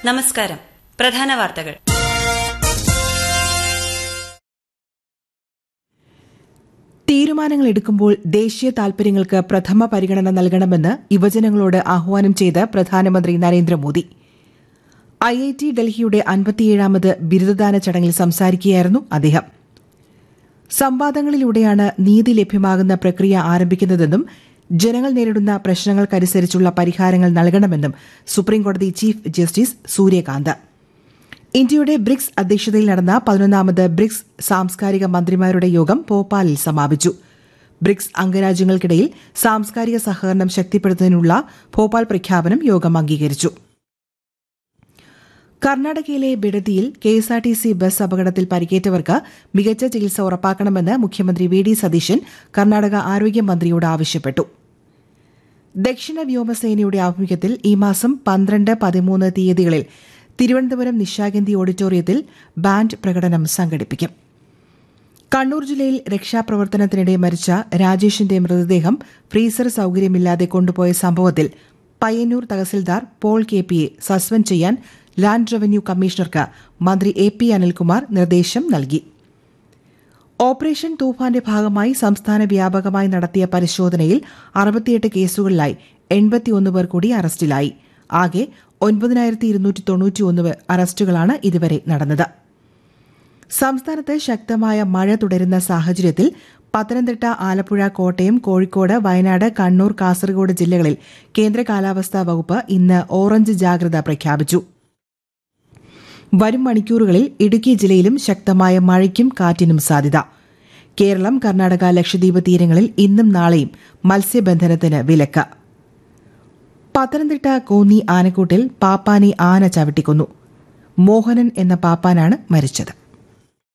നമസ്കാരം പ്രധാന വാർത്തകൾ തീരുമാനങ്ങൾ എടുക്കുമ്പോൾ ദേശീയ താൽപര്യങ്ങൾക്ക് പ്രഥമ പരിഗണന നൽകണമെന്ന് യുവജനങ്ങളോട് ആഹ്വാനം ചെയ്ത് പ്രധാനമന്ത്രി നരേന്ദ്രമോദി ഐ ഐ ടി ഡൽഹിയുടെ അൻപത്തിയേഴാമത് ബിരുദദാന ചടങ്ങിൽ സംസാരിക്കുകയായിരുന്നു അദ്ദേഹം സംവാദങ്ങളിലൂടെയാണ് നീതി ലഭ്യമാകുന്ന പ്രക്രിയ ആരംഭിക്കുന്നതെന്നും ജനങ്ങൾ നേരിടുന്ന പ്രശ്നങ്ങൾക്കനുസരിച്ചുള്ള പരിഹാരങ്ങൾ നൽകണമെന്നും സുപ്രീംകോടതി ചീഫ് ജസ്റ്റിസ് സൂര്യകാന്ത് ഇന്ത്യയുടെ ബ്രിക്സ് അധ്യക്ഷതയിൽ നടന്ന പതിനൊന്നാമത് ബ്രിക്സ് സാംസ്കാരിക മന്ത്രിമാരുടെ യോഗം ഭോപ്പാലിൽ സമാപിച്ചു ബ്രിക്സ് അംഗരാജ്യങ്ങൾക്കിടയിൽ സാംസ്കാരിക സഹകരണം ശക്തിപ്പെടുത്തുന്നതിനുള്ള ഭോപ്പാൽ പ്രഖ്യാപനം യോഗം അംഗീകരിച്ചു കർണാടകയിലെ ബിഡതിയിൽ കെഎസ്ആർടിസി ബസ് അപകടത്തിൽ പരിക്കേറ്റവർക്ക് മികച്ച ചികിത്സ ഉറപ്പാക്കണമെന്ന് മുഖ്യമന്ത്രി വി ഡി സതീശൻ കർണാടക ആരോഗ്യമന്ത്രിയോട് ആവശ്യപ്പെട്ടു ദക്ഷിണ വ്യോമസേനയുടെ ആഭിമുഖ്യത്തിൽ ഈ മാസം പന്ത്രണ്ട് പതിമൂന്ന് തീയതികളിൽ തിരുവനന്തപുരം നിശാഗന്ധി ഓഡിറ്റോറിയത്തിൽ ബാൻഡ് പ്രകടനം സംഘടിപ്പിക്കും കണ്ണൂർ ജില്ലയിൽ രക്ഷാപ്രവർത്തനത്തിനിടെ മരിച്ച രാജേഷിന്റെ മൃതദേഹം ഫ്രീസർ സൌകര്യമില്ലാതെ കൊണ്ടുപോയ സംഭവത്തിൽ Payyannur tahsildar Paul K P suspend ചെയ്യാൻ ലാൻഡ് റവന്യൂ കമ്മീഷണർക്ക് മന്ത്രി എ പി അനിൽകുമാർ നിർദ്ദേശം നൽകി ഓപ്പറേഷൻ തൂഫാന്റെ ഭാഗമായി സംസ്ഥാന വ്യാപകമായി നടത്തിയ പരിശോധനയിൽ അറുപത്തിയെട്ട് കേസുകളിലായി എൺപത്തിയൊന്ന് പേർ കൂടി അറസ്റ്റിലായി ആകെ ഒൻപതിനായിരത്തി ഇരുന്നൂറ്റി തൊണ്ണൂറ്റിയൊന്ന് അറസ്റ്റുകളാണ് ഇതുവരെ നടന്നത് സംസ്ഥാനത്ത് ശക്തമായ മഴ തുടരുന്ന സാഹചര്യത്തിൽ പത്തനംതിട്ട ആലപ്പുഴ കോട്ടയം കോഴിക്കോട് വയനാട് കണ്ണൂർ കാസർഗോഡ് ജില്ലകളിൽ കേന്ദ്ര കാലാവസ്ഥാ വകുപ്പ് ഇന്ന് ഓറഞ്ച് ജാഗ്രത പ്രഖ്യാപിച്ചു വരും മണിക്കൂറുകളിൽ ഇടുക്കി ജില്ലയിലും ശക്തമായ മഴയ്ക്കും കാറ്റിനും സാധ്യത കേരളം കർണാടക ലക്ഷദ്വീപ് തീരങ്ങളിൽ ഇന്നും നാളെയും മത്സ്യബന്ധനത്തിന് വിലക്ക് പത്തനംതിട്ട കോന്നി ആനക്കൂട്ടിൽ പാപ്പാനെ ആന ചവിട്ടിക്കൊന്നു മോഹനൻ എന്ന പാപ്പാനാണ് മരിച്ചത്